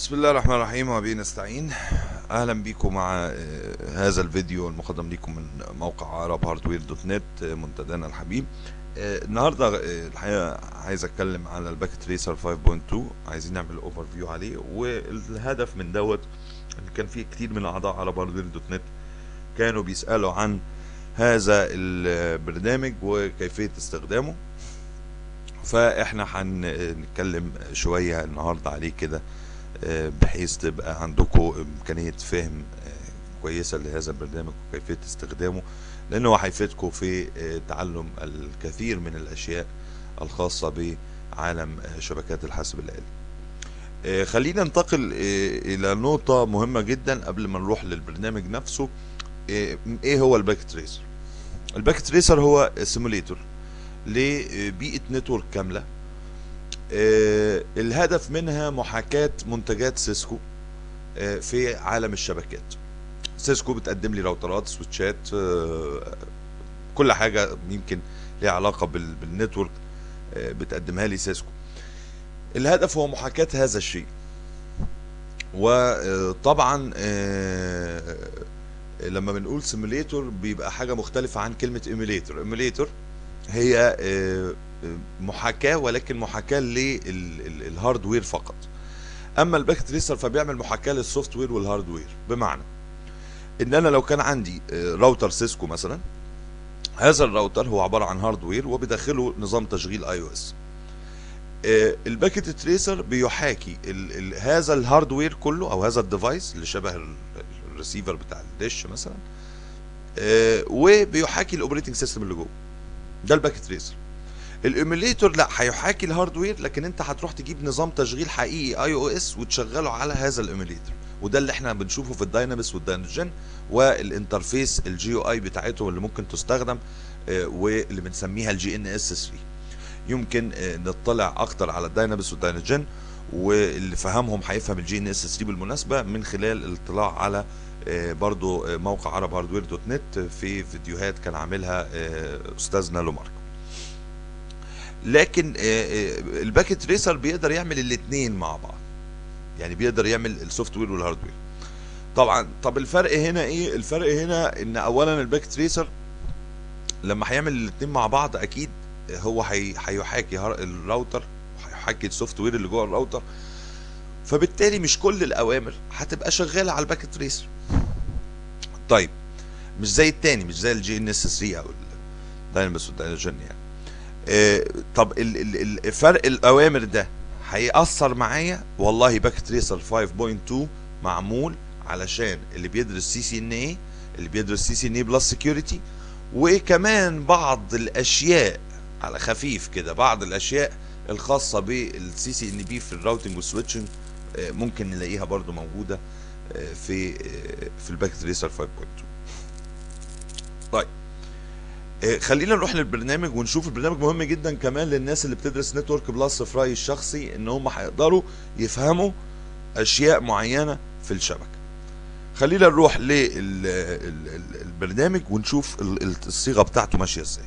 بسم الله الرحمن الرحيم وبه نستعين اهلا بكم مع آه، هذا الفيديو المقدم لكم من موقع عرب هاردوير دوت نت آه، منتدانا الحبيب آه، النهارده آه، الحقيقه عايز اتكلم على الباكت ريسر 5.2 عايزين نعمل اوفر فيو عليه والهدف من دوت ان كان في كتير من اعضاء عرب هاردوير دوت نت كانوا بيسالوا عن هذا البرنامج وكيفيه استخدامه فاحنا هنتكلم شويه النهارده عليه كده آه، بحيث تبقى عندكم امكانيه فهم آه، كويسه لهذا البرنامج وكيفيه استخدامه لانه هو هيفيدكم في آه، تعلم الكثير من الاشياء الخاصه بعالم آه، شبكات الحاسب الالي آه، خلينا ننتقل آه، الى نقطه مهمه جدا قبل ما نروح للبرنامج نفسه آه، ايه هو الباكت تريسر الباكت تريسر هو سيموليتور لبيئه نتورك كامله آه، الهدف منها محاكاة منتجات سيسكو آه، في عالم الشبكات سيسكو بتقدم لي راوترات سويتشات آه، كل حاجة يمكن ليها علاقة بال- بالنتورك آه، بتقدمها لي سيسكو الهدف هو محاكاة هذا الشيء وطبعا لما بنقول سيموليتور بيبقى حاجة مختلفة عن كلمة ايميليتور ايميليتور هي آه، آه، محاكاة ولكن محاكاة للهاردوير فقط اما الباك تريسر فبيعمل محاكاة للسوفت وير والهاردوير بمعنى ان انا لو كان عندي آه، راوتر سيسكو مثلا هذا الراوتر هو عبارة عن هاردوير وبداخله نظام تشغيل اي او اس الباكيت تريسر بيحاكي ال ال هذا الهاردوير كله او هذا الديفايس اللي شبه ال- الريسيفر بتاع الدش مثلا آه، وبيحاكي الاوبريتنج سيستم اللي جوه ده الباكيت تريسر الايميليتور لا هيحاكي الهاردوير لكن انت هتروح تجيب نظام تشغيل حقيقي اي او اس وتشغله على هذا الايميليتور وده اللي احنا بنشوفه في الداينامس والداينوجين والانترفيس الجي او اي بتاعتهم اللي ممكن تستخدم آه، واللي بنسميها الجي ان اس 3 يمكن آه، نطلع اكتر على الداينامس والداينوجين واللي فهمهم هيفهم الجي ان اس 3 بالمناسبه من خلال الاطلاع على آه، برضو آه، موقع عرب هاردوير دوت نت في فيديوهات كان عاملها آه، استاذنا لومارك لكن آه، آه، الباكيت ريسر بيقدر يعمل الاثنين مع بعض يعني بيقدر يعمل السوفت وير والهاردوير طبعا طب الفرق هنا ايه الفرق هنا ان اولا الباكيت ريسر لما هيعمل الاثنين مع بعض اكيد هو هي- هيحاكي هار- الراوتر هيحاكي السوفت وير اللي جوه الراوتر فبالتالي مش كل الاوامر هتبقى شغاله على الباكيت ريسر طيب مش زي التاني مش زي الجي ان اس 3 او الداينامس والداينوجين يعني آه، طب ال- ال- ال- فرق الاوامر ده هيأثر معايا والله باك تريسر 5.2 معمول علشان اللي بيدرس سي سي ان اي اللي بيدرس سي سي ان اي بلس سكيورتي وكمان بعض الاشياء على خفيف كده بعض الاشياء الخاصه بالسي سي ان بي في الراوتنج والسويتشنج آه، ممكن نلاقيها برضو موجوده آه، في آه، في الباك تريسر 5.2 طيب آه، خلينا نروح للبرنامج ونشوف البرنامج مهم جدا كمان للناس اللي بتدرس نتورك بلس في رايي الشخصي ان هم هيقدروا يفهموا اشياء معينه في الشبكه خلينا نروح للبرنامج ونشوف ال- ال- الصيغه بتاعته ماشيه ازاي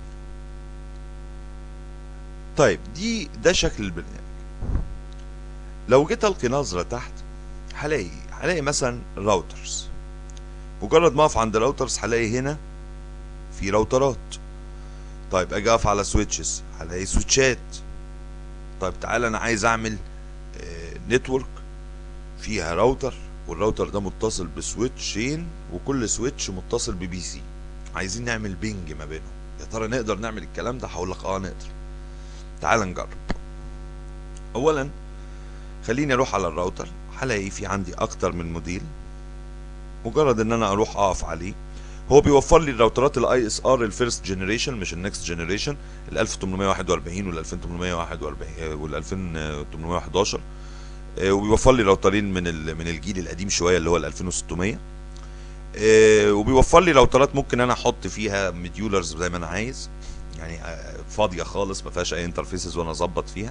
طيب دي ده شكل البرنامج لو جيت القي نظره تحت هلاقي هلاقي مثلا راوترز مجرد ما اقف عند راوترز هلاقي هنا في راوترات طيب اجي اقف على سويتشز هلاقي سويتشات طيب تعالى انا عايز اعمل نتورك فيها راوتر والراوتر ده متصل بسويتشين وكل سويتش متصل ببي سي عايزين نعمل بينج ما بينهم يا ترى نقدر نعمل الكلام ده هقول لك اه نقدر تعال نجرب اولا خليني اروح على الراوتر هلاقي في عندي اكتر من موديل مجرد ان انا اروح اقف عليه هو بيوفر لي الراوترات الاي اس ار الفيرست جنريشن مش النكست جنريشن ال 1841 وال 2841 وال 2811 آه، وبيوفر لي راوترين من ال- من الجيل القديم شويه اللي هو ال 2600 آه، وبيوفر لي راوترات ممكن انا احط فيها مديولرز زي ما انا عايز يعني آه، فاضيه خالص ما فيهاش اي انترفيسز وانا اظبط فيها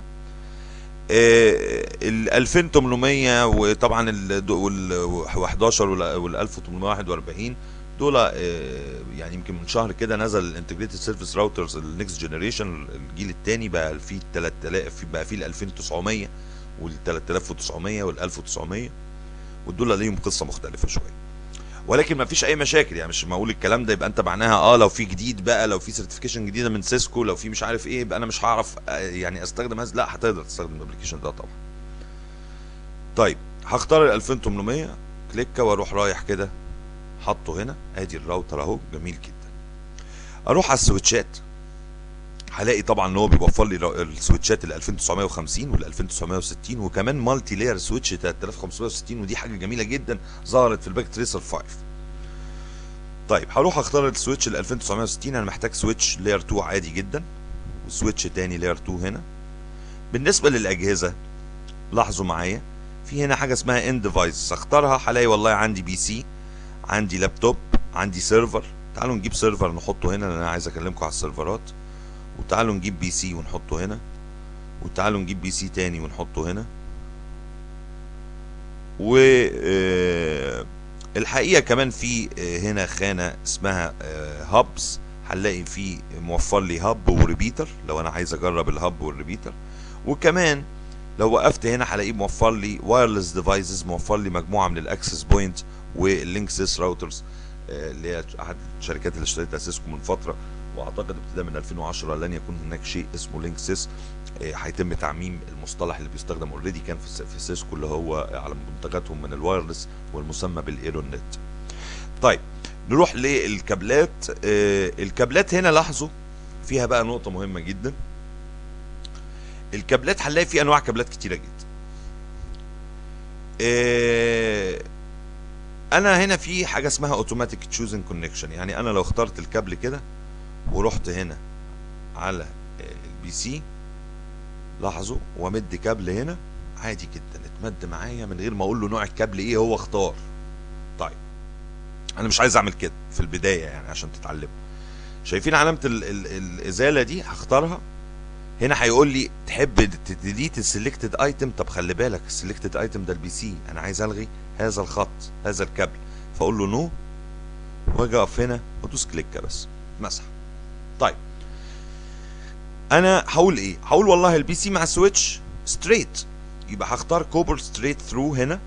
ال 2800 وطبعا ال 11 وال 1841 دول آه، يعني يمكن من شهر كده نزل الانتجريتد سيرفيس راوترز النكست جنريشن الجيل الثاني بقى فيه 3000 بقى فيه ال 2900 وال 3900 وال 1900 ودول ليهم قصه مختلفه شويه ولكن ما فيش اي مشاكل يعني مش ما اقول الكلام ده يبقى انت معناها اه لو في جديد بقى لو في سيرتيفيكيشن جديده من سيسكو لو في مش عارف ايه يبقى انا مش هعرف آه، يعني استخدم هذا لا هتقدر تستخدم الابلكيشن ده طبعا طيب هختار ال 2800 كليكه واروح رايح كده حاطه هنا ادي الراوتر اهو جميل جدا اروح على السويتشات هلاقي طبعا ان هو بيوفر لي را- السويتشات ال 2950 وال 2960 وكمان مالتي لاير سويتش 3560 ودي حاجه جميله جدا ظهرت في الباك تريسر 5 طيب هروح اختار السويتش ال 2960 انا محتاج سويتش لاير 2 عادي جدا وسويتش تاني لاير 2 هنا بالنسبه للاجهزه لاحظوا معايا في هنا حاجه اسمها ان ديفايس اختارها هلاقي والله عندي بي سي عندي لابتوب عندي سيرفر تعالوا نجيب سيرفر نحطه هنا لان انا عايز اكلمكم على السيرفرات وتعالوا نجيب بي سي ونحطه هنا وتعالوا نجيب بي سي تاني ونحطه هنا و آه، الحقيقه كمان في آه، هنا خانه اسمها هابس هنلاقي فيه موفر لي هاب وريبيتر لو انا عايز اجرب الهاب والريبيتر وكمان لو وقفت هنا هلاقيه موفر لي وايرلس ديفايسز موفر لي مجموعه من الاكسس بوينت واللينكسس راوترز اللي هي احد الشركات اللي اشتريتها سيسكو من فتره واعتقد ابتداء من 2010 لن يكون هناك شيء اسمه لينكسس آه، هيتم تعميم المصطلح اللي بيستخدم اوريدي كان في س- في سيسكو اللي هو على منتجاتهم من الوايرلس والمسمى بالايرونت طيب نروح للكابلات آه، الكابلات هنا لاحظوا فيها بقى نقطه مهمه جدا الكابلات هنلاقي في انواع كابلات كتيره جدا آه، انا هنا في حاجه اسمها اوتوماتيك تشوزنج كونكشن يعني انا لو اخترت الكابل كده ورحت هنا على آه، البي سي لاحظوا وامد كابل هنا عادي جدا اتمد معايا من غير ما اقول له نوع الكابل ايه هو اختار طيب انا مش عايز اعمل كده في البدايه يعني عشان تتعلموا شايفين علامه ال ال الازاله دي هختارها هنا هيقول لي تحب تديليت السلكتد ايتم طب خلي بالك السلكتد ايتم ده البي سي انا عايز الغي هذا الخط هذا الكابل فاقول له نو واجي اقف هنا وادوس كليك بس مسح طيب انا هقول ايه هقول والله البي سي مع سويتش ستريت يبقى هختار كوبر ستريت ثرو هنا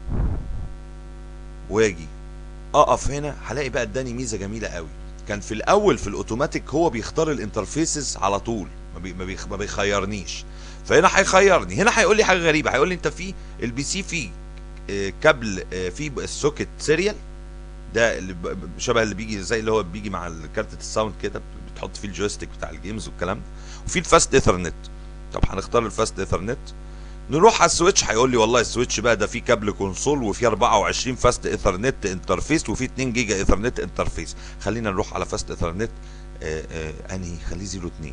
واجي اقف هنا هلاقي بقى اداني ميزه جميله قوي كان في الاول في الاوتوماتيك هو بيختار الانترفيسز على طول ما, بي ما, بيخ ما بيخيرنيش فهنا هيخيرني هنا هيقول لي حاجه غريبه هيقول لي انت في البي سي فيه آه، كابل آه، فيه السوكت سيريال ده اللي ب- ب- شبه اللي بيجي زي اللي هو بيجي مع كارتة الساوند كده بتحط فيه الجويستيك بتاع الجيمز والكلام ده وفي الفاست ايثرنت طب هنختار الفاست ايثرنت نروح على السويتش هيقول لي والله السويتش بقى ده فيه كابل كونسول وفيه 24 فاست ايثرنت انترفيس وفيه 2 جيجا ايثرنت انترفيس خلينا نروح على فاست ايثرنت آه آه انهي خليه 02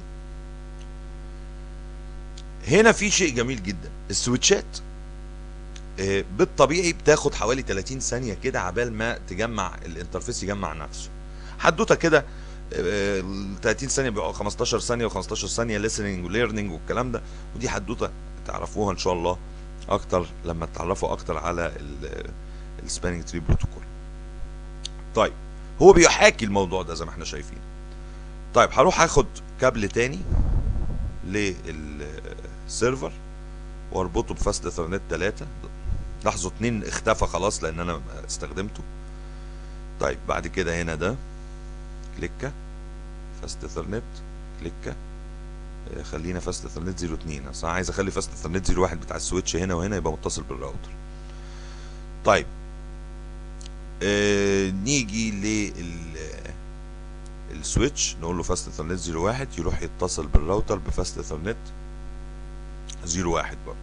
هنا في شيء جميل جدا السويتشات آه، بالطبيعي بتاخد حوالي 30 ثانيه كده عبال ما تجمع الانترفيس يجمع نفسه حدوته كده آه، ال 30 ثانيه بيبقوا 15 ثانيه و15 ثانيه listening وليرنينج والكلام ده ودي حدوته تعرفوها ان شاء الله اكتر لما تتعرفوا اكتر على السبانينج تري بروتوكول طيب هو بيحاكي الموضوع ده زي ما احنا شايفين طيب هروح اخد كابل تاني للسيرفر واربطه بفاست اثرنت 3 لاحظوا اتنين اختفى خلاص لان انا استخدمته طيب بعد كده هنا ده كليكه فاست اثرنت كليكه آه، خلينا فاست اثرنت 02 اصل انا عايز اخلي فاست اثرنت 01 بتاع السويتش هنا وهنا يبقى متصل بالراوتر طيب آه نيجي لل السويتش نقول له فاست اثرنت 01 يروح يتصل بالراوتر بفاست اثرنت 01 برضه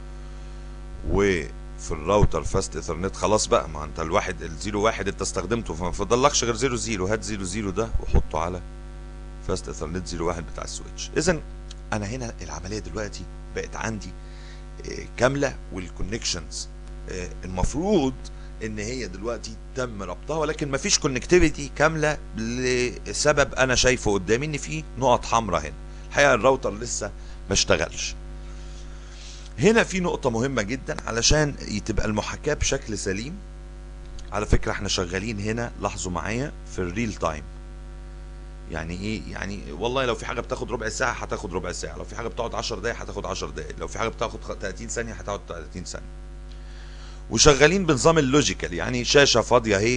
وفي الراوتر فاست ايثرنت خلاص بقى ما انت الواحد ال 01 انت استخدمته فما فضلكش غير 00 هات 00 ده وحطه على فاست ايثرنت 01 بتاع السويتش اذا انا هنا العمليه دلوقتي بقت عندي آه، كامله والكونكشنز المفروض ان هي دلوقتي تم ربطها ولكن مفيش كونكتيفيتي كامله لسبب انا شايفه قدامي ان في نقط حمراء هنا الحقيقه الراوتر لسه ما اشتغلش هنا في نقطة مهمة جدا علشان تبقى المحاكاة بشكل سليم على فكرة احنا شغالين هنا لاحظوا معايا في الريل تايم يعني ايه يعني والله لو في حاجه بتاخد ربع ساعه هتاخد ربع ساعه لو في حاجه بتقعد 10 دقائق هتاخد 10 دقائق لو في حاجه بتاخد 30 ثانيه هتقعد 30 ثانيه وشغالين بنظام اللوجيكال يعني شاشه فاضيه اهي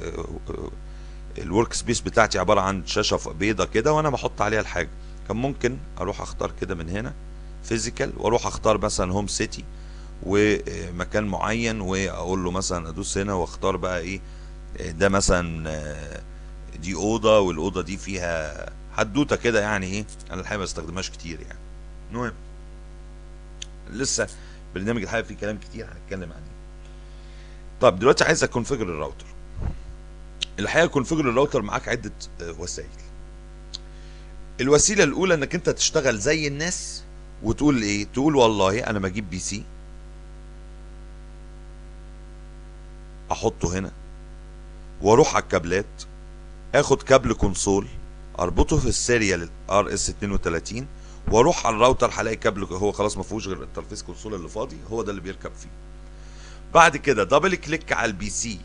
الورك سبيس بتاعتي عباره عن شاشه بيضه كده وانا بحط عليها الحاجه كان ممكن اروح اختار كده من هنا فيزيكال واروح اختار مثلا هوم سيتي ومكان معين واقول له مثلا ادوس هنا واختار بقى ايه ده مثلا دي اوضه والاوضه دي فيها حدوته كده يعني ايه انا الحقيقه ما بستخدمهاش كتير يعني المهم لسه برنامج الحقيقه فيه كلام كتير هنتكلم عنه طب دلوقتي عايز اكونفجر الراوتر الحقيقه كونفجر الراوتر معاك عده وسائل الوسيله الاولى انك انت تشتغل زي الناس وتقول ايه تقول والله انا بجيب بي سي احطه هنا واروح على الكابلات اخد كابل كونسول اربطه في السيريال ار اس 32 واروح على الراوتر هلاقي كابل هو خلاص ما فيهوش غير الترفيس كونسول اللي فاضي هو ده اللي بيركب فيه بعد كده دبل كليك على البي سي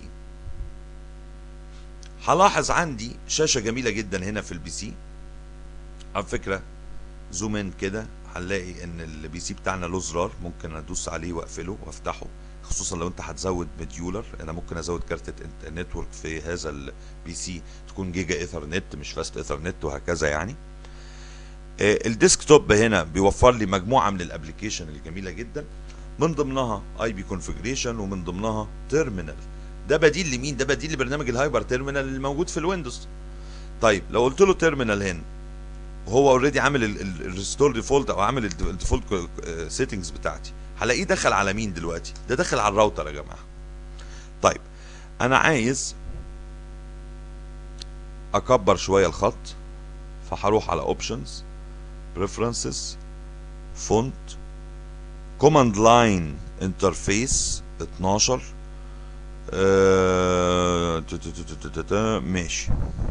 هلاحظ عندي شاشه جميله جدا هنا في البي سي على فكره زوم ان كده هنلاقي ان البي سي بتاعنا له زرار ممكن ادوس عليه واقفله وافتحه خصوصا لو انت هتزود مديولر انا ممكن ازود كارتة نتورك في هذا البي سي تكون جيجا ايثرنت مش فاست ايثرنت وهكذا يعني الديسكتوب هنا بيوفر لي مجموعه من الابلكيشن الجميله جدا من ضمنها اي بي كونفجريشن ومن ضمنها تيرمينال ده بديل لمين ده بديل لبرنامج الهايبر تيرمينال اللي موجود في الويندوز طيب لو قلت له تيرمينال هنا وهو اوريدي عامل الريستور ديفولت او عامل الديفولت سيتنجز بتاعتي هلاقيه دخل على مين دلوقتي ده دخل على الراوتر يا جماعه طيب انا عايز اكبر شويه الخط فهروح على اوبشنز بريفرنسز فونت كوماند لاين انترفيس 12 آه ماشي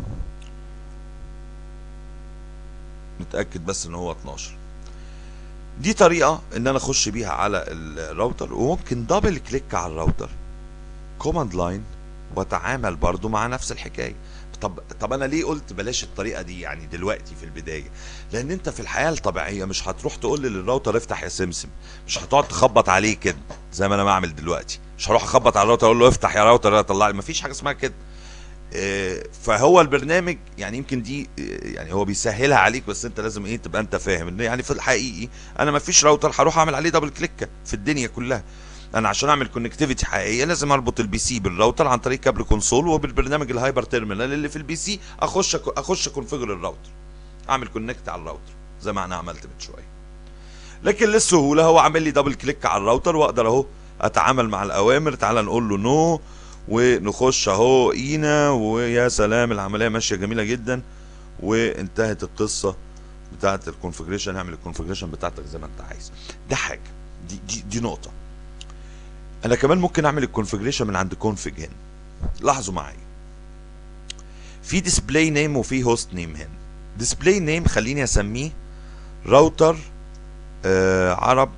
نتاكد بس ان هو 12 دي طريقه ان انا اخش بيها على الراوتر وممكن دبل كليك على الراوتر كوماند لاين واتعامل برضو مع نفس الحكايه طب طب انا ليه قلت بلاش الطريقه دي يعني دلوقتي في البدايه لان انت في الحياه الطبيعيه مش هتروح تقول للراوتر افتح يا سمسم مش هتقعد تخبط عليه كده زي ما انا بعمل دلوقتي مش هروح اخبط على الراوتر اقول له افتح يا راوتر طلع لي مفيش حاجه اسمها كده فهو البرنامج يعني يمكن دي يعني هو بيسهلها عليك بس انت لازم ايه تبقى انت فاهم ان يعني في الحقيقي انا ما فيش راوتر هروح اعمل عليه دبل كليك في الدنيا كلها انا عشان اعمل كونكتيفيتي حقيقيه لازم اربط البي سي بالراوتر عن طريق كابل كونسول وبالبرنامج الهايبر تيرمينال اللي في البي سي اخش اخش كونفيجر الراوتر اعمل كونكت على الراوتر زي ما انا عملت من شويه لكن للسهوله هو عامل لي دبل كليك على الراوتر واقدر اهو اتعامل مع الاوامر تعال نقول له نو ونخش اهو اينا ويا سلام العمليه ماشيه جميله جدا وانتهت القصه بتاعه الكونفجريشن اعمل الكونفجريشن بتاعتك زي ما انت عايز ده حاجه دي دي, دي نقطه انا كمان ممكن اعمل الكونفجريشن من عند كونفج هنا لاحظوا معايا في ديسبلاي نيم وفي هوست نيم هنا ديسبلاي نيم خليني اسميه راوتر آه عرب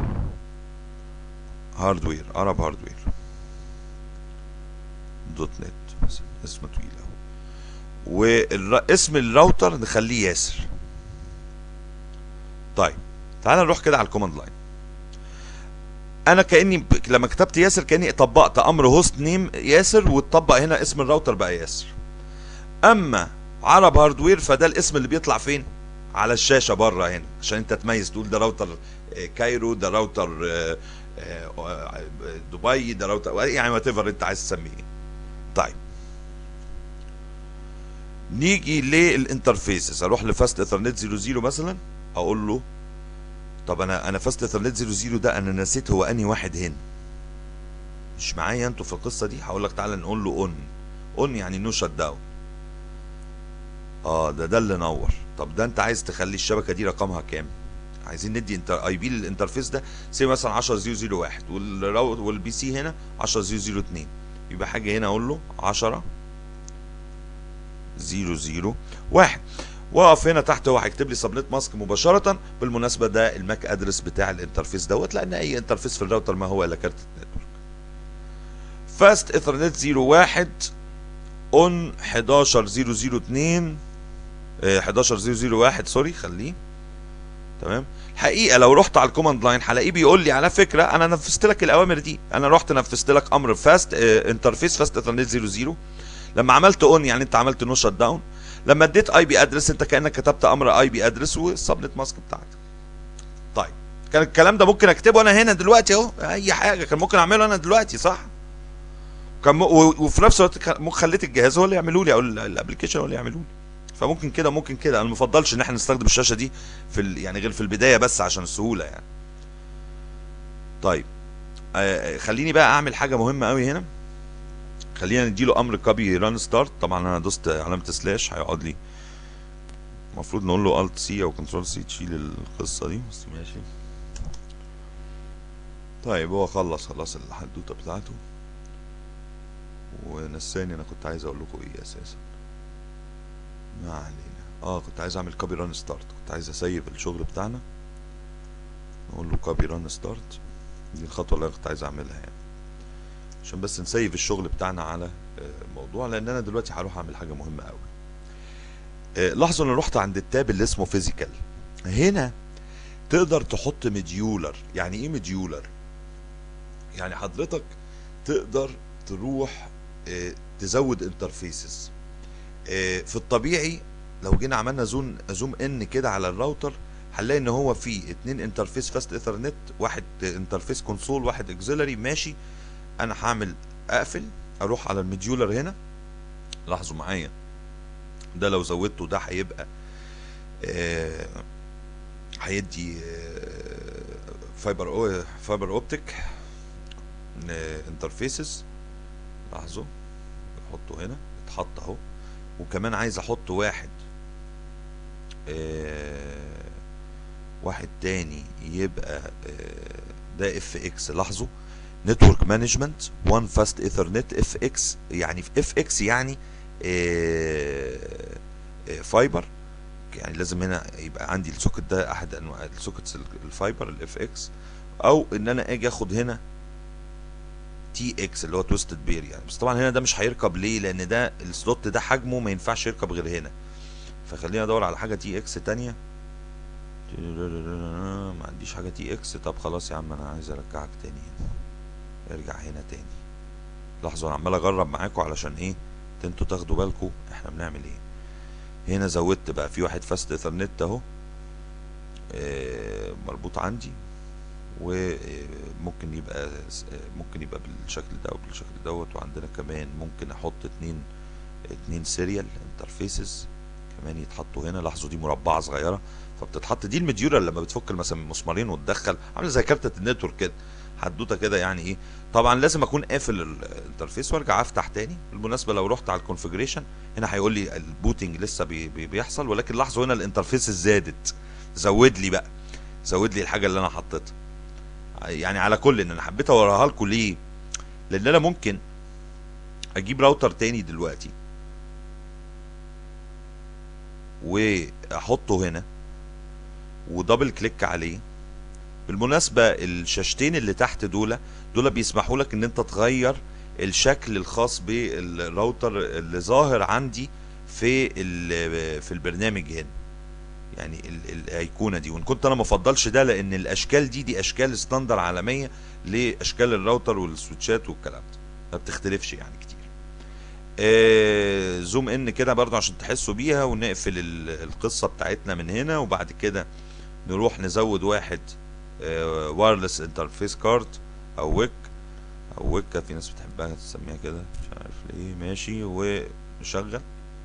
هاردوير عرب هاردوير دوت نت مثلا اسمه طويل اهو واسم الراوتر نخليه ياسر طيب تعال نروح كده على الكوماند لاين انا كاني ب... لما كتبت ياسر كاني طبقت امر هوست نيم ياسر واتطبق هنا اسم الراوتر بقى ياسر اما عرب هاردوير فده الاسم اللي بيطلع فين على الشاشه بره هنا عشان انت تميز تقول ده راوتر كايرو ده راوتر دبي ده راوتر يعني وات ايفر انت عايز تسميه طيب نيجي للانترفيسز اروح لفاست ايثرنت 00 مثلا اقول له طب انا انا فاست ايثرنت 00 ده انا نسيت هو انهي واحد هنا مش معايا انتوا في القصه دي هقول لك تعالى نقول له اون اون يعني نو شت داون اه ده ده اللي نور طب ده انت عايز تخلي الشبكه دي رقمها كام عايزين ندي انتر اي بي للانترفيس ده سي مثلا 10001 والراوت والبي سي هنا 10002 يبقى حاجه هنا اقول له 10 0 1 واقف هنا تحت هو هيكتب لي سبنت ماسك مباشره بالمناسبه ده الماك ادرس بتاع الانترفيس دوت لان اي انترفيس في الراوتر ما هو الا كارت نتورك فاست ايثرنت 01 اون 11002 آه، 11001 سوري خليه تمام الحقيقه لو رحت على الكوماند لاين هلاقيه بيقول لي على فكره انا نفذت لك الاوامر دي انا رحت نفذت لك امر فاست انترفيس فاست ايثرنت 00 لما عملت اون يعني انت عملت نو شت داون لما اديت اي بي ادرس انت كانك كتبت امر اي بي ادرس والسبنت ماسك بتاعتك طيب كان الكلام ده ممكن اكتبه انا هنا دلوقتي اهو اي حاجه كان ممكن اعمله انا دلوقتي صح كان م... و- وفي نفس الوقت كان- ممكن خليت الجهاز هو اللي يعملوا لي او ال- الابلكيشن هو اللي يعملوا لي فممكن كده ممكن كده انا ما بفضلش ان احنا نستخدم الشاشه دي في ال... يعني غير في البدايه بس عشان السهوله يعني طيب آه خليني بقى اعمل حاجه مهمه قوي هنا خلينا نديله امر كوبي ران ستارت طبعا انا دوست علامه سلاش هيقعد لي المفروض نقول له الت سي او كنترول سي تشيل القصه دي بس ماشي طيب هو خلص خلاص الحدوته بتاعته ونساني انا كنت عايز اقول لكم ايه اساسا ما علينا اه كنت عايز اعمل كوبي ران ستارت كنت عايز اسيب الشغل بتاعنا نقول له كوبي ران ستارت دي الخطوه اللي انا كنت عايز اعملها يعني عشان بس نسيب الشغل بتاعنا على آه، الموضوع لان انا دلوقتي هروح اعمل حاجه مهمه قوي آه، لاحظوا ان رحت عند التاب اللي اسمه فيزيكال هنا تقدر تحط مديولر يعني ايه مديولر يعني حضرتك تقدر تروح آه، تزود انترفيسز في الطبيعي لو جينا عملنا زوم زوم ان كده على الراوتر هنلاقي ان هو فيه اتنين انترفيس فاست ايثرنت واحد انترفيس كونسول واحد اكزيلري ماشي انا هعمل اقفل اروح على المديولر هنا لاحظوا معايا ده لو زودته ده هيبقى آه، هيدي آه، فايبر أو فايبر اوبتيك انترفيسز لاحظوا احطه هنا اتحط اهو وكمان عايز احط واحد آه، واحد تاني يبقى آه، ده اف اكس لاحظوا نتورك مانجمنت 1 فاست ايثرنت اف اكس يعني اف اكس يعني فايبر يعني لازم هنا يبقى عندي السوكت ده احد انواع السوكتس الفايبر الاف اكس او ان انا اجي اخد هنا تي اكس اللي هو تويستد بير يعني بس طبعا هنا ده مش هيركب ليه لان ده السلوت ده حجمه ما ينفعش يركب غير هنا فخلينا ادور على حاجه تي اكس تانية ما عنديش حاجه تي اكس طب خلاص يا عم انا عايز ارجعك تاني هنا ارجع هنا تاني لاحظوا انا عمال اجرب معاكم علشان ايه انتوا تاخدوا بالكم احنا بنعمل ايه هنا زودت بقى في واحد فاست ايثرنت اهو آه، مربوط عندي وممكن يبقى ممكن يبقى بالشكل ده او بالشكل دوت وعندنا كمان ممكن احط اتنين اتنين سيريال انترفيسز كمان يتحطوا هنا لاحظوا دي مربعه صغيره فبتتحط دي المديوره لما بتفك مثلا المسمارين وتدخل عامله زي كارتة النتورك كده حدوته كده يعني ايه طبعا لازم اكون قافل الانترفيس وارجع افتح تاني بالمناسبه لو رحت على الكونفجريشن هنا هيقول لي البوتنج لسه بي بي بيحصل ولكن لاحظوا هنا الانترفيس زادت زود لي بقى زود لي الحاجه اللي انا حطيتها يعني على كل ان انا حبيت اوريها لكم ليه لان انا ممكن اجيب راوتر تاني دلوقتي واحطه هنا ودبل كليك عليه بالمناسبة الشاشتين اللي تحت دول دول بيسمحوا لك ان انت تغير الشكل الخاص بالراوتر اللي ظاهر عندي في في البرنامج هنا يعني ال- الايقونه دي وان كنت انا ما افضلش ده لان الاشكال دي دي اشكال ستاندر عالميه لاشكال الراوتر والسويتشات والكلام ده ما بتختلفش يعني كتير آه زوم ان كده برضو عشان تحسوا بيها ونقفل ال- القصه بتاعتنا من هنا وبعد كده نروح نزود واحد وايرلس انترفيس كارد او ويك او ويكا في ناس بتحبها تسميها كده مش عارف ليه ماشي ونشغل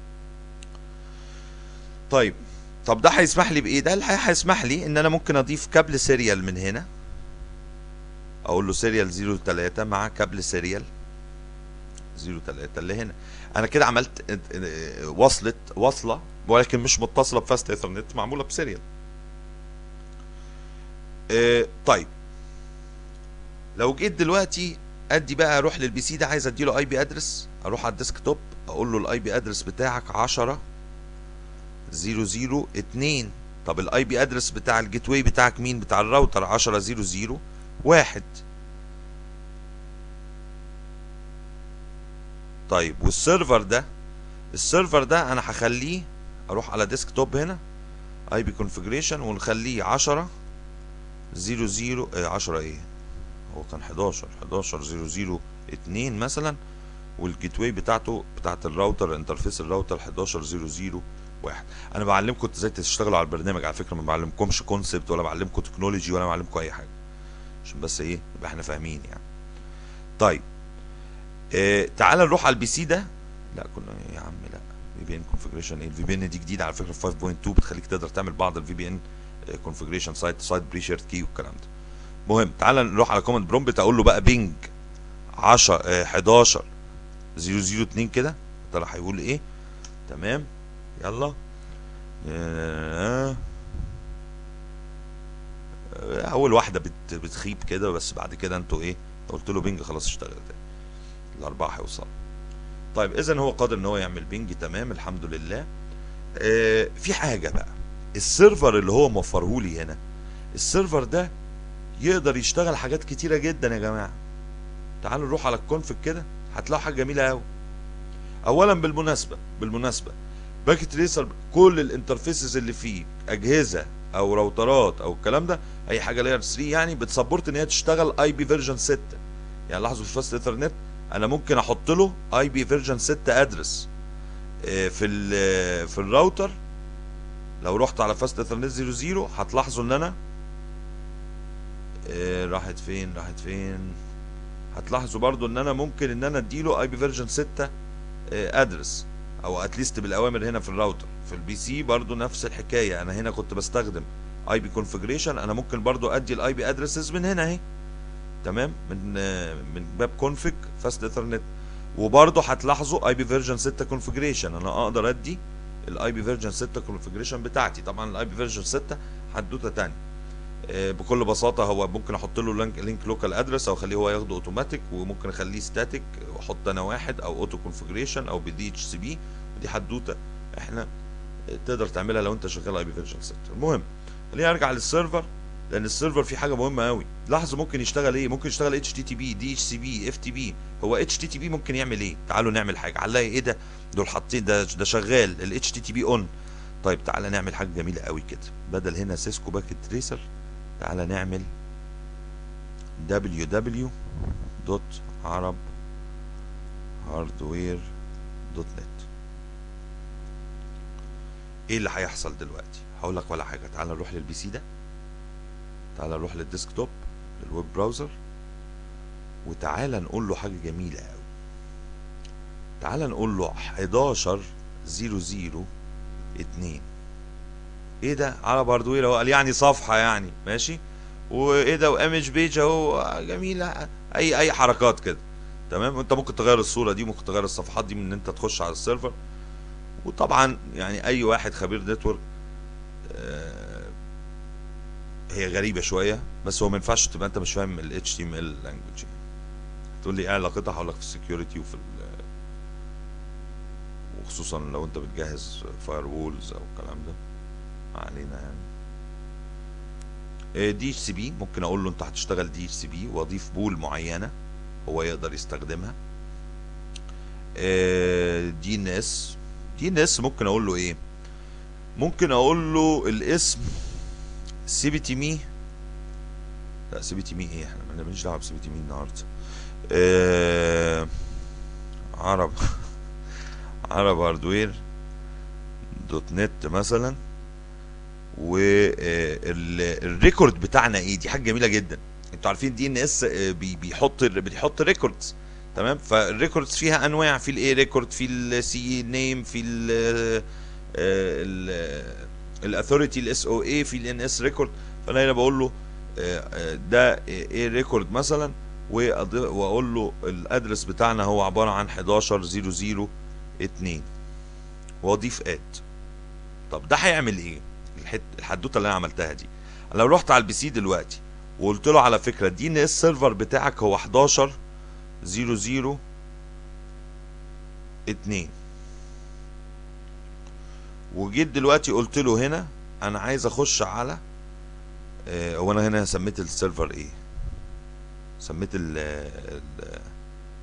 طيب طب ده هيسمح لي بايه ده الحقيقه هيسمح لي ان انا ممكن اضيف كابل سيريال من هنا اقول له سيريال 03 مع كابل سيريال 03 اللي هنا انا كده عملت وصلت وصله ولكن مش متصله بفاست ايثرنت معموله بسيريال آه، طيب لو جيت دلوقتي ادي بقى اروح للبي سي ده عايز اديله اي بي ادرس اروح على الديسك توب اقول له الاي بي ادرس بتاعك 10 00 2 طب الاي بي ادرس بتاع الجيت واي بتاعك مين بتاع الراوتر 10 00 1 طيب والسيرفر ده السيرفر ده انا هخليه اروح على ديسك توب هنا اي بي كونفيجريشن ونخليه 10 0 0 آه 10 ايه هو كان 11 11 0 0 2 مثلا والجيت واي بتاعته بتاعت الراوتر انترفيس الراوتر 11 0 0 1 انا بعلمكم ازاي تشتغلوا على البرنامج على فكره ما بعلمكمش كونسبت ولا بعلمكم تكنولوجي ولا بعلمكم اي حاجه عشان بس ايه يبقى احنا فاهمين يعني طيب اه تعال نروح على البي سي ده لا كنا يا عم لا في بي ان كونفجريشن ايه الفي بي ان دي جديده على فكره 5.2 بتخليك تقدر تعمل بعض الفي بي ان كونفجريشن سايت سايت بري شيرد كي والكلام ده المهم تعال نروح على كوماند برومبت اقول له بقى بينج 10 اه 11 002 كده ترى هيقول ايه تمام يلا اه اول واحده بت بتخيب كده بس بعد كده انتوا ايه قلت له بينج خلاص اشتغل تاني الاربعه هيوصل طيب اذا هو قادر ان هو يعمل بينج تمام الحمد لله اه في حاجه بقى السيرفر اللي هو موفره لي هنا السيرفر ده يقدر يشتغل حاجات كتيره جدا يا جماعه تعالوا نروح على الكونفج كده هتلاقوا حاجه جميله قوي اولا بالمناسبه بالمناسبه باكيت تريسر كل الانترفيسز اللي فيه اجهزه او راوترات او الكلام ده اي حاجه لاير 3 يعني بتسبورت ان هي تشتغل اي بي فيرجن 6 يعني لاحظوا في فاست ايثرنت انا ممكن احط له اي بي فيرجن 6 ادرس في ال في الراوتر لو رحت على فاست ايثرنت 00 هتلاحظوا ان انا راحت فين راحت فين هتلاحظوا برضو ان انا ممكن ان انا اديله اي بي فيرجن 6 ادرس او اتليست بالاوامر هنا في الراوتر في البي سي برضو نفس الحكايه انا هنا كنت بستخدم اي بي كونفجريشن انا ممكن برضو ادي الاي بي ادرسز من هنا اهي تمام من من باب كونفج فاست ايثرنت وبرضو هتلاحظوا اي بي فيرجن 6 كونفجريشن انا اقدر ادي الاي بي فيرجن 6 كونفجريشن بتاعتي طبعا الاي بي فيرجن 6 حدوته ثانيه بكل بساطه هو ممكن احط له لينك لينك لوكال ادرس او اخليه هو ياخده اوتوماتيك وممكن اخليه ستاتيك واحط انا واحد او اوتو كونفجريشن او بدي اتش سي بي ودي حدوته احنا تقدر تعملها لو انت شغال اي بي فيرجن 6 المهم خلينا ارجع للسيرفر لان السيرفر فيه حاجه مهمه قوي لاحظوا ممكن يشتغل ايه ممكن يشتغل اتش تي تي بي دي اتش سي بي اف تي بي هو اتش تي تي بي ممكن يعمل ايه تعالوا نعمل حاجه هنلاقي ايه ده دول حاطين ده ده شغال الاتش تي تي بي اون طيب تعالى نعمل حاجه جميله قوي كده بدل هنا سيسكو باكيت تريسر تعالى نعمل www.arabhardware.net ايه اللي هيحصل دلوقتي هقول لك ولا حاجه تعالى نروح للبي سي ده تعالى نروح للديسكتوب للويب براوزر وتعالى نقول له حاجه جميله قوي تعالى نقول له 11 00 2 ايه ده عرب هاردوير اهو قال يعني صفحه يعني ماشي وايه ده وايمج بيج اهو جميله اي اي حركات كده تمام وانت ممكن تغير الصوره دي ممكن تغير الصفحات دي من ان انت تخش على السيرفر وطبعا يعني اي واحد خبير نتورك آه هي غريبه شويه بس هو ما ينفعش تبقى انت مش فاهم ال HTML language تقول لي ايه علاقتها هقول لك في السكيورتي وفي وخصوصا لو انت بتجهز فاير وولز او الكلام ده ما علينا يعني دي اتش سي بي ممكن اقول له انت هتشتغل دي اتش سي بي واضيف بول معينه هو يقدر يستخدمها دي ان اس دي ان اس ممكن اقول له ايه ممكن اقول له الاسم سي بي تي مي لا سي بي تي مي ايه احنا مالناش دعوه بسي بي تي مي النهارده آه عرب عرب هاردوير دوت نت مثلا والريكورد بتاعنا ايه دي حاجه جميله جدا انتوا عارفين دي ان اس بيحط بيحط ريكوردز تمام فالريكوردز فيها انواع في الاي ريكورد في السي نيم في ال الاثوريتي الاس او اي في الان اس ريكورد فانا هنا بقول له ده ايه ريكورد مثلا واقول له الادرس بتاعنا هو عباره عن 11002 واضيف اد طب ده هيعمل ايه الحدوته اللي انا عملتها دي انا لو رحت على البي سي دلوقتي وقلت له على فكره دي ان اس سيرفر بتاعك هو 11 00 2 وجيت دلوقتي قلت له هنا انا عايز اخش على اه هو انا هنا سميت السيرفر ايه سميت ال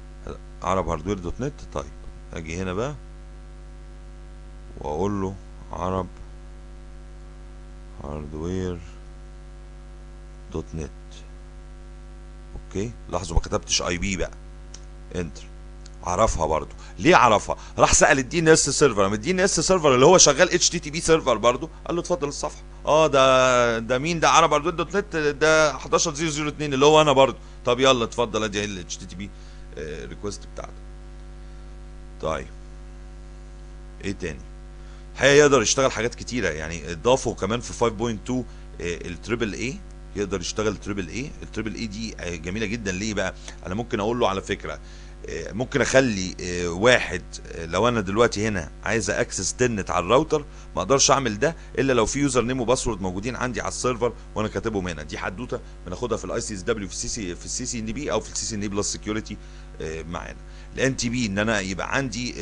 عرب هاردوير دوت نت طيب اجي هنا بقى واقول له عرب هاردوير دوت نت اوكي لاحظوا ما كتبتش اي بي بقى انتر عرفها برضو ليه عرفها راح سال الدي ان اس سيرفر من الدي ان اس سيرفر اللي هو شغال اتش تي تي بي سيرفر برضو قال له اتفضل الصفحه اه ده ده مين ده عرب اردوير دوت نت ده 11002 اللي هو انا برضو طب يلا اتفضل ادي الاتش تي تي بي ريكوست بتاعتك طيب ايه تاني الحقيقه يقدر يشتغل حاجات كتيره يعني اضافوا كمان في 5.2 التريبل اي يقدر يشتغل تريبل اي التريبل اي دي جميله جدا ليه بقى انا ممكن اقول له على فكره ممكن اخلي واحد لو انا دلوقتي هنا عايز اكسس تنت على الراوتر ما اقدرش اعمل ده الا لو في يوزر نيم وباسورد موجودين عندي على السيرفر وانا كاتبهم هنا دي حدوته بناخدها في الاي سي اس دبليو في السي سي في السي سي ان بي او في السي سي ان بي بلس سكيورتي معانا الان تي بي ان انا يبقى عندي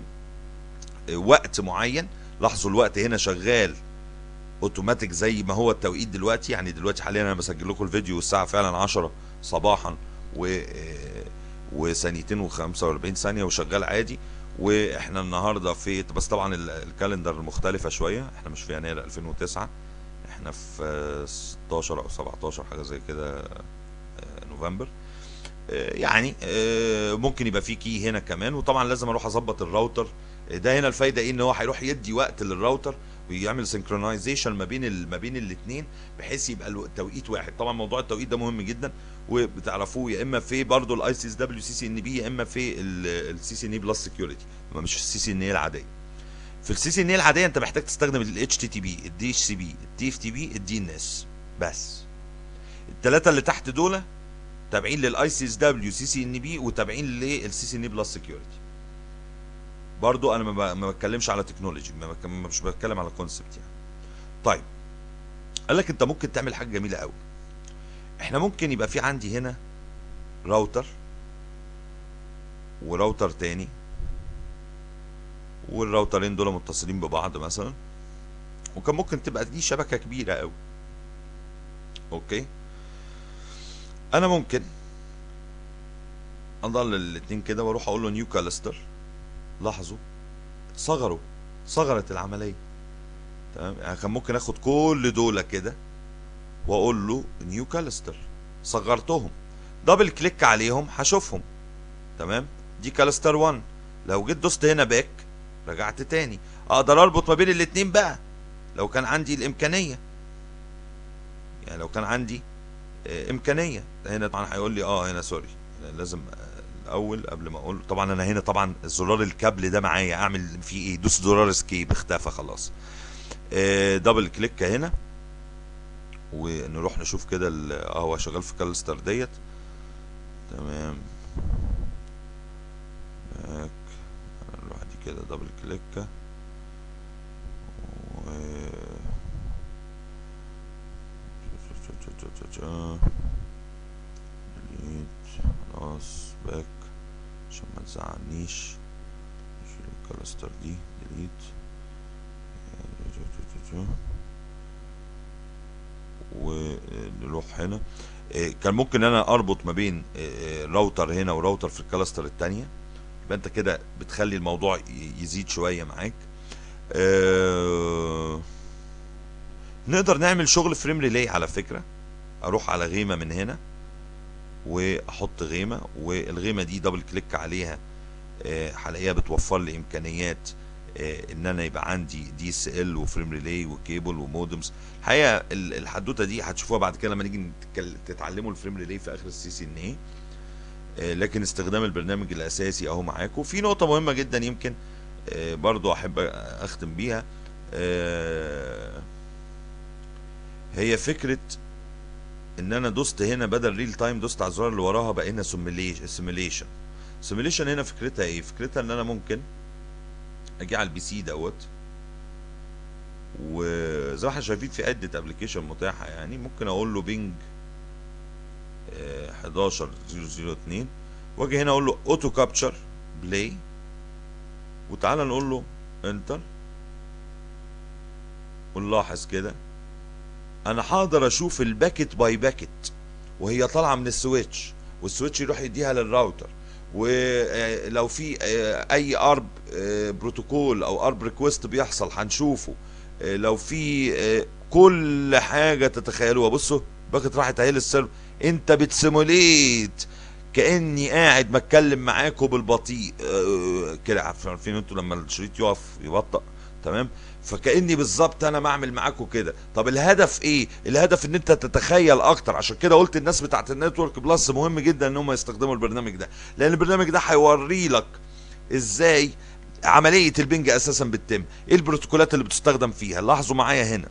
وقت معين لاحظوا الوقت هنا شغال اوتوماتيك زي ما هو التوقيت دلوقتي يعني دلوقتي حاليا انا بسجل لكم الفيديو الساعه فعلا 10 صباحا و وثانيتين و45 ثانيه وشغال عادي واحنا النهارده في بس طبعا الكالندر مختلفه شويه احنا مش في يناير 2009 احنا في 16 او 17 حاجه زي كده نوفمبر يعني ممكن يبقى في كي هنا كمان وطبعا لازم اروح اظبط الراوتر ده هنا الفايده ايه ان هو هيروح يدي وقت للراوتر ويعمل سنكرونايزيشن ما بين ما بين الاثنين بحيث يبقى التوقيت واحد طبعا موضوع التوقيت ده مهم جدا وبتعرفوه يا اما في برضه الاي سي اس دبليو سي سي ان بي يا اما في السي سي ان اي بلس سكيورتي مش السي سي ان اي العاديه في السي سي ان اي العاديه انت محتاج تستخدم الاتش تي تي بي الدي اتش سي بي الدي اف تي بي الدي ان اس بس الثلاثه اللي تحت دول تابعين للاي سي اس دبليو سي سي ان بي وتابعين للسي سي ان اي بلس سكيورتي برضو انا ما بتكلمش على تكنولوجي ما مش بتكلم على كونسبت يعني طيب قال لك انت ممكن تعمل حاجه جميله قوي احنا ممكن يبقى في عندي هنا راوتر وراوتر تاني والراوترين دول متصلين ببعض مثلا وكان ممكن تبقى دي شبكه كبيره قوي اوكي انا ممكن اضل الاثنين كده واروح اقول له نيو كالستر لاحظوا صغروا صغرت العمليه تمام يعني كان ممكن اخد كل دول كده واقول له نيو كالستر صغرتهم دبل كليك عليهم هشوفهم تمام دي كالستر 1 لو جيت دوست هنا باك رجعت تاني اقدر اربط ما بين الاتنين بقى لو كان عندي الامكانيه يعني لو كان عندي آه امكانيه هنا طبعا هيقول لي اه هنا سوري لازم الاول قبل ما اقول طبعا انا هنا طبعا زرار الكابل ده معايا اعمل فيه ايه دوس زرار اسكيب اختفى خلاص آه دبل كليك هنا ونروح نشوف كده اه هو شغال في كالستر ديت تمام باك نروح دي كده دبل كليك و خلاص باك عشان ما تزعلنيش نشيل الكلاستر دي ديليت ونروح هنا كان ممكن انا اربط ما بين راوتر هنا وراوتر في الكلاستر التانية يبقى انت كده بتخلي الموضوع يزيد شوية معاك نقدر نعمل شغل فريم ريلي على فكرة اروح على غيمة من هنا واحط غيمه والغيمه دي دبل كليك عليها هلاقيها بتوفر لي امكانيات ان انا يبقى عندي دي اس ال وفريم ريلي وكيبل ومودمز الحقيقه الحدوته دي هتشوفوها بعد كده لما نيجي تتعلموا الفريم ريلي في اخر السي سي ان ايه لكن استخدام البرنامج الاساسي اهو معاكم في نقطه مهمه جدا يمكن برضو احب اختم بيها هي فكره ان انا دوست هنا بدل ريل تايم دوست على الزرار اللي وراها بقى هنا سيميليشن سيميليشن هنا فكرتها ايه فكرتها ان انا ممكن اجي على البي سي دوت وزي ما احنا شايفين في عده ابلكيشن متاحه يعني ممكن اقول له بينج 11002 واجي هنا اقول له اوتو كابتشر بلاي وتعالى نقول له انتر ونلاحظ كده انا هقدر اشوف الباكت باي باكت وهي طالعه من السويتش والسويتش يروح يديها للراوتر ولو في آه، اي ارب آه، بروتوكول او ارب ريكوست بيحصل هنشوفه آه، لو في آه، كل حاجه تتخيلوها بصوا باكت راحت اهي للسيرفر انت بتسيموليت كاني قاعد بتكلم معاكم بالبطيء آه، كده عارفين عارفين انتوا لما الشريط يقف يبطأ تمام فكاني بالظبط انا بعمل معاكم كده طب الهدف ايه الهدف ان انت تتخيل اكتر عشان كده قلت الناس بتاعت النتورك بلس مهم جدا ان هم يستخدموا البرنامج ده لان البرنامج ده هيوري لك ازاي عمليه البنج اساسا بتتم ايه البروتوكولات اللي بتستخدم فيها لاحظوا معايا هنا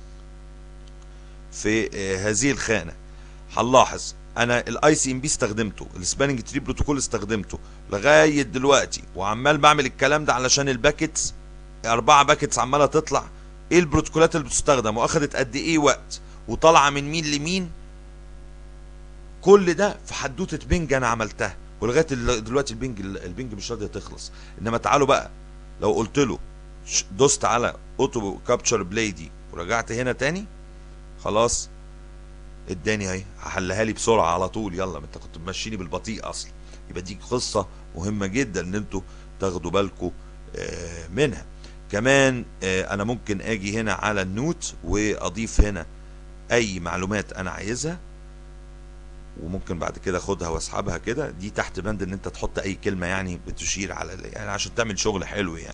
في آه، هذه الخانه هنلاحظ انا الاي سي ام بي استخدمته السباننج تري بروتوكول استخدمته لغايه دلوقتي وعمال بعمل الكلام ده علشان الباكتس اربعه باكتس عماله تطلع ايه البروتوكولات اللي بتستخدم واخدت قد ايه وقت وطالعه من مين لمين كل ده في حدوته بنج انا عملتها ولغايه ال- دلوقتي البنج البنج مش راضيه تخلص انما تعالوا بقى لو قلت له ش- دوست على اوتو كابتشر بلاي دي ورجعت هنا تاني خلاص اداني اهي هحلها لي بسرعه على طول يلا ما انت كنت ماشيني بالبطيء اصلا يبقى دي قصه مهمه جدا ان انتوا تاخدوا بالكم آه، منها كمان آه، انا ممكن اجي هنا على النوت واضيف هنا اي معلومات انا عايزها وممكن بعد كده اخدها واسحبها كده دي تحت بند ان انت تحط اي كلمه يعني بتشير على يعني عشان تعمل شغل حلو يعني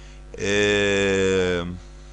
آم،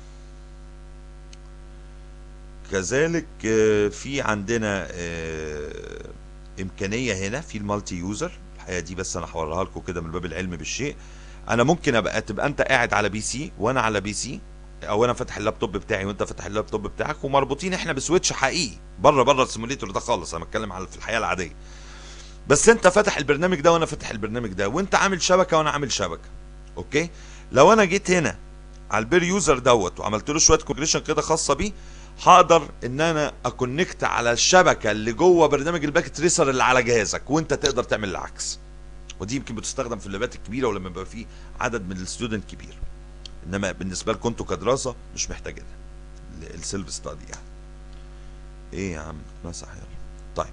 كذلك آه، في عندنا آه، امكانيه هنا في المالتي يوزر الحقيقه دي بس انا هوريها لكم كده من باب العلم بالشيء انا ممكن ابقى تبقى انت قاعد على بي سي وانا على بي سي او انا فاتح اللابتوب بتاعي وانت فاتح اللابتوب بتاعك ومربوطين احنا بسويتش حقيقي بره بره السيموليتور ده خالص انا بتكلم على في الحياه العاديه بس انت فاتح البرنامج ده وانا فاتح البرنامج ده وانت عامل شبكه وانا عامل شبكه اوكي لو انا جيت هنا على البير يوزر دوت وعملت له شويه كونكريشن كده خاصه بيه هقدر ان انا اكونكت على الشبكه اللي جوه برنامج الباك تريسر اللي على جهازك وانت تقدر تعمل العكس ودي يمكن بتستخدم في اللابات الكبيره ولما يبقى في عدد من الستودنت كبير انما بالنسبه لكم انتوا كدراسه مش محتاجينها السيلف ستادي يعني ايه يا عم مسح يلا طيب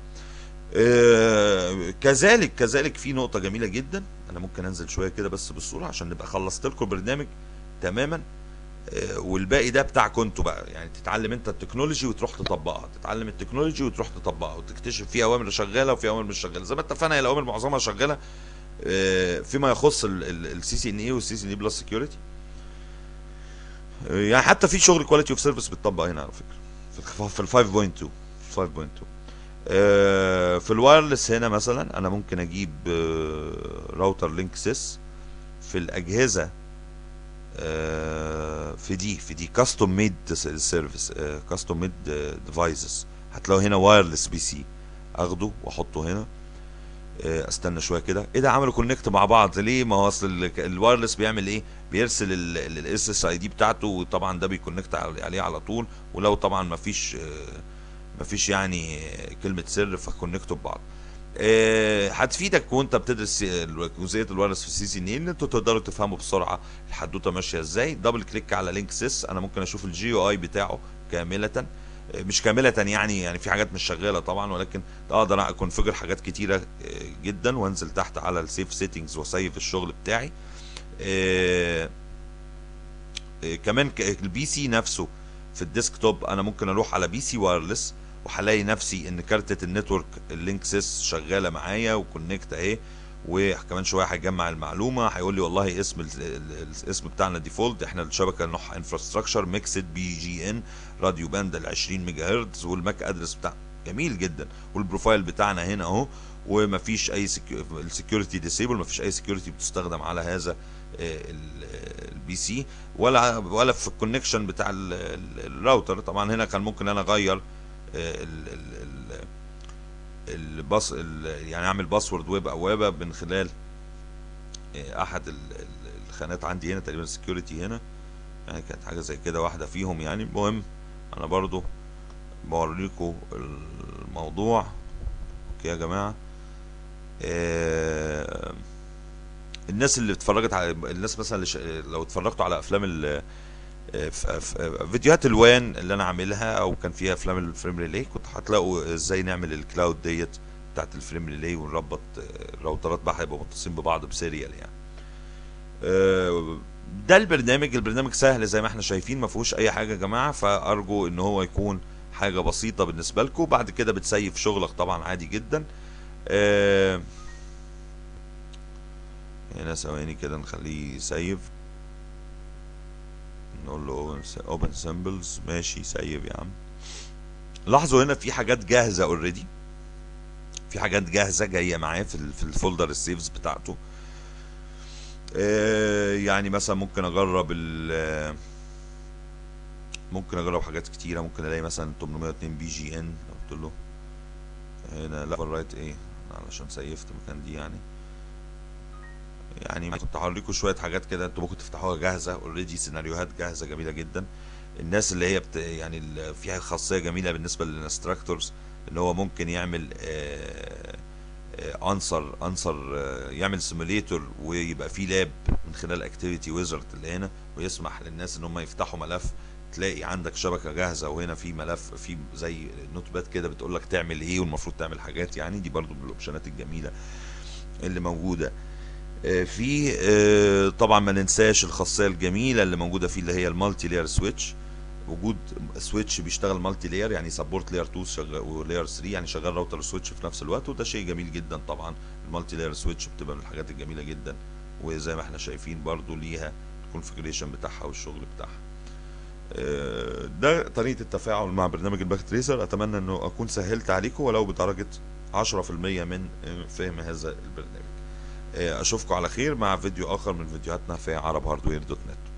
آه كذلك كذلك في نقطه جميله جدا انا ممكن انزل شويه كده بس بالصوره عشان نبقى خلصت لكم البرنامج تماما آه، والباقي ده بتاعكم انتوا بقى يعني تتعلم انت التكنولوجي وتروح تطبقها تتعلم التكنولوجي وتروح تطبقها وتكتشف في اوامر شغاله وفي اوامر مش شغاله زي ما اتفقنا هي الاوامر معظمها شغاله آه، فيما يخص السي سي ان اي والسي سي ان اي بلس سكيورتي يعني حتى في شغل كواليتي اوف سيرفيس بيتطبق هنا على فكره في ال- في ال 5.2 في 5.2 آه، في الوايرلس هنا مثلا انا ممكن اجيب آه، راوتر لينك سيس في الاجهزه آه، في دي في دي كاستوم ميد سيرفيس كاستوم ميد ديفايسز هتلاقوا هنا وايرلس بي سي اخده واحطه هنا آه، استنى شويه كده ايه ده عملوا كونكت مع بعض ليه ما هو اصل ال- الوايرلس بيعمل ايه بيرسل الاس اس اي دي بتاعته وطبعا ده بيكونكت على- عليه على طول ولو طبعا ما فيش ما فيش يعني كلمه سر فكونكتوا ببعض آه، هتفيدك وانت بتدرس جزئيه الوايرلس في السي سي ان ان انتوا تقدروا تفهموا بسرعه الحدوته ماشيه ازاي دبل كليك على لينك سيس انا ممكن اشوف الجي او اي بتاعه كامله آه، مش كامله يعني يعني في حاجات مش شغاله طبعا ولكن اقدر اكونفجر حاجات كتيره آه، جدا وانزل تحت على السيف سيتنجز واسيف الشغل بتاعي آه، آه، كمان ك- البي سي نفسه في الديسكتوب انا ممكن اروح على بي سي وايرلس وهلاقي نفسي ان كارتة النتورك اللينك سيس شغاله معايا وكونكت اهي وكمان شويه هيجمع المعلومه هيقول لي والله اسم ال- ال- الاسم بتاعنا ديفولت احنا الشبكه نوعها انفراستراكشر ميكسد بي جي ان راديو باند ال 20 ميجا هرتز والماك ادرس بتاع جميل جدا والبروفايل بتاعنا هنا اهو ومفيش اي السكيورتي ديسيبل مفيش اي سكيورتي بتستخدم على هذا البي سي ولا ولا في الكونكشن بتاع ال- ال- الراوتر طبعا هنا كان ممكن انا اغير آه، ال ال ال الباص ال- يعني اعمل باسورد ويب او ويب من خلال آه، احد ال- ال- الخانات عندي هنا تقريبا السكيورتي هنا يعني كانت حاجه زي كده واحده فيهم يعني المهم انا برضو بوريكم الموضوع اوكي يا جماعه آه، الناس اللي اتفرجت على الناس مثلا اللي ش... لو اتفرجتوا على افلام ال... ف- ف- فيديوهات الوان اللي انا عاملها او كان فيها افلام الفريم ريلي كنت هتلاقوا ازاي نعمل الكلاود ديت بتاعت الفريم ريلي ونربط آه، الراوترات بقى هيبقوا متصلين ببعض بسيريال يعني آه، ده البرنامج البرنامج سهل زي ما احنا شايفين ما فيهوش اي حاجه يا جماعه فارجو ان هو يكون حاجه بسيطه بالنسبه لكم بعد كده بتسيف شغلك طبعا عادي جدا آه، هنا ثواني كده نخليه سيف نقول له اوبن سيمبلز ماشي سيف يا عم لاحظوا هنا في حاجات جاهزه اوريدي في حاجات جاهزه جايه معاه في ال- في الفولدر السيفز بتاعته آه، يعني مثلا ممكن اجرب ال ممكن اجرب حاجات كتيره ممكن الاقي مثلا 802 بي جي ان قلت له هنا لا رايت ايه علشان سيفت مكان دي يعني يعني كنت هوريكم شويه حاجات كده انتوا ممكن تفتحوها جاهزه اوريدي سيناريوهات جاهزه جميله جدا الناس اللي هي بت يعني ال- فيها خاصيه جميله بالنسبه للانستراكتورز اللي هو ممكن يعمل انسر انسر يعمل سيموليتور ويبقى فيه لاب من خلال اكتيفيتي ويزرد اللي هنا ويسمح للناس ان هم يفتحوا ملف تلاقي عندك شبكه جاهزه وهنا في ملف في زي نوت باد كده بتقول لك تعمل ايه والمفروض تعمل حاجات يعني دي برضو من الاوبشنات الجميله اللي موجوده آه، في آه، طبعا ما ننساش الخاصيه الجميله اللي موجوده فيه اللي هي المالتي لاير سويتش وجود سويتش بيشتغل مالتي لاير يعني سبورت لاير 2 شغال ولاير 3 يعني شغال راوتر وسويتش في نفس الوقت وده شيء جميل جدا طبعا المالتي لاير سويتش بتبقى من الحاجات الجميله جدا وزي ما احنا شايفين برضو ليها الكونفجريشن بتاعها والشغل بتاعها آه، ده طريقه التفاعل مع برنامج الباك تريسر اتمنى انه اكون سهلت عليكم ولو بدرجه 10% من آه، فهم هذا البرنامج آه، اشوفكم على خير مع فيديو اخر من فيديوهاتنا في عرب هاردوير دوت نت